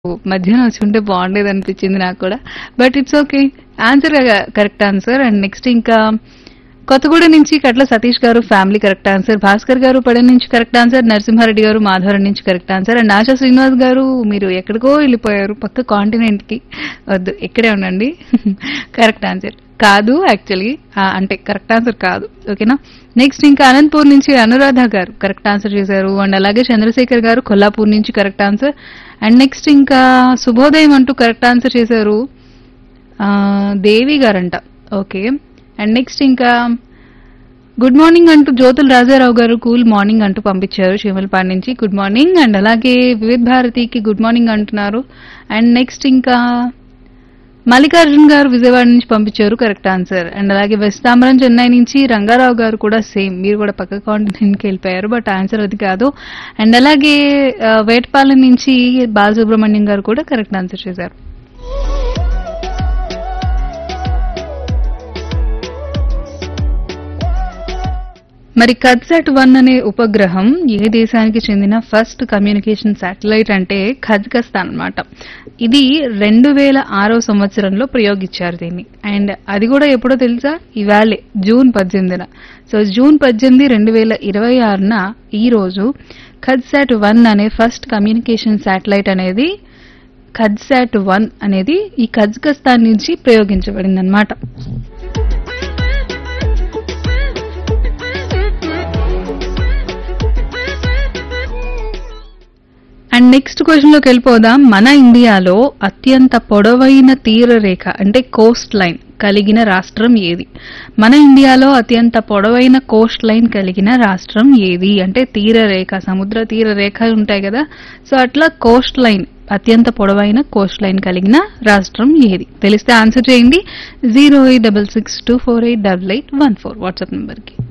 మధ్యాహ్నం వచ్చి ఉంటే బాగుండేది అనిపించింది నాకు కూడా but it's okay answer correct answer and next ఇంకా కొత్తగూడెం నుంచి కట్ల సతీష్ గారు ఫ్యామిలీ కరెక్ట్ ఆన్సర్ భాస్కర్ గారు పడెం నుంచి కరెక్ట్ ఆన్సర్ నరసింహారెడ్డి గారు మాధవరం నుంచి correct answer and ASHA Srinivas గారు మీరు ఎక్కడికో వెళ్ళిపోయారు పక్క కాంటినెంట్ కి వద్దు ఇక్కడే ఉండండి కరెక్ట్ ఆన్సర్ కాదు యాక్చువల్లీ అంటే కరెక్ట్ ఆన్సర్ కాదు ఓకేనా నెక్స్ట్ ఇంకా అనంతపూర్ నుంచి అనురాధ గారు కరెక్ట్ ఆన్సర్ చేశారు అండ్ అలాగే చంద్రశేఖర్ గారు కొల్లాపూర్ నుంచి కరెక్ట్ ఆన్సర్ అండ్ నెక్స్ట్ ఇంకా శుభోదయం అంటూ కరెక్ట్ ఆన్సర్ చేశారు ఆ, దేవి గారంట ఓకే అండ్ నెక్స్ట్ ఇంకా గుడ్ మార్నింగ్ అంటూ జ్యోతుల రాజారావు గారు కూల్ మార్నింగ్ అంటూ పంపించారు శివలపాడు నుంచి గుడ్ మార్నింగ్ అండ్ అలాగే వివిధ్ భారతికి గుడ్ మార్నింగ్ అంటున్నారు అండ్ నెక్స్ట్ ఇంకా మల్లికార్జున్ గారు విజయవాడ నుంచి పంపించారు కరెక్ట్ ఆన్సర్ అండ్ అలాగే వెస్ట్ తామరం చెన్నై నుంచి రంగారావు గారు కూడా సేమ్ మీరు కూడా పక్క కాంటినెంట్కి వెళ్ళిపోయారు బట్ ఆన్సర్ అది కాదు అండ్ అలాగే ఆ, వేటపాలెం నుంచి బాలసుబ్రహ్మణ్యం గారు కూడా కరెక్ట్ ఆన్సర్ చేశారు మరి కద్సాట్ వన్ అనే ఉపగ్రహం ఏ దేశానికి చెందిన ఫస్ట్ కమ్యూనికేషన్ శాటిలైట్ అంటే కజకస్తాన్ అన్నమాట ఇది రెండు వేల ఆరో సంవత్సరంలో ప్రయోగించారు దీన్ని అండ్ అది కూడా ఎప్పుడో తెలుసా ఇవాళే జూన్ పద్దెనిమిదిన సో జూన్ పద్దెనిమిది రెండు వేల ఇరవై ఆరున ఈ రోజు కద్సాట్ వన్ అనే ఫస్ట్ కమ్యూనికేషన్ శాటిలైట్ అనేది కద్సాట్ వన్ అనేది ఈ కజకస్తాన్ నుంచి ప్రయోగించబడింది అనమాట అండ్ నెక్స్ట్ క్వశ్చన్ లోకి వెళ్ళిపోదాం మన ఇండియాలో అత్యంత పొడవైన తీరరేఖ అంటే కోస్ట్ లైన్ కలిగిన రాష్ట్రం ఏది మన ఇండియాలో అత్యంత పొడవైన కోస్ట్ లైన్ కలిగిన రాష్ట్రం ఏది అంటే తీరరేఖ సముద్ర తీరరేఖ ఉంటాయి కదా సో అట్లా కోస్ట్ లైన్ అత్యంత పొడవైన కోస్ట్ లైన్ కలిగిన రాష్ట్రం ఏది తెలిస్తే ఆన్సర్ చేయండి zero eight double six two four eight double eight one four WhatsApp నెంబర్కి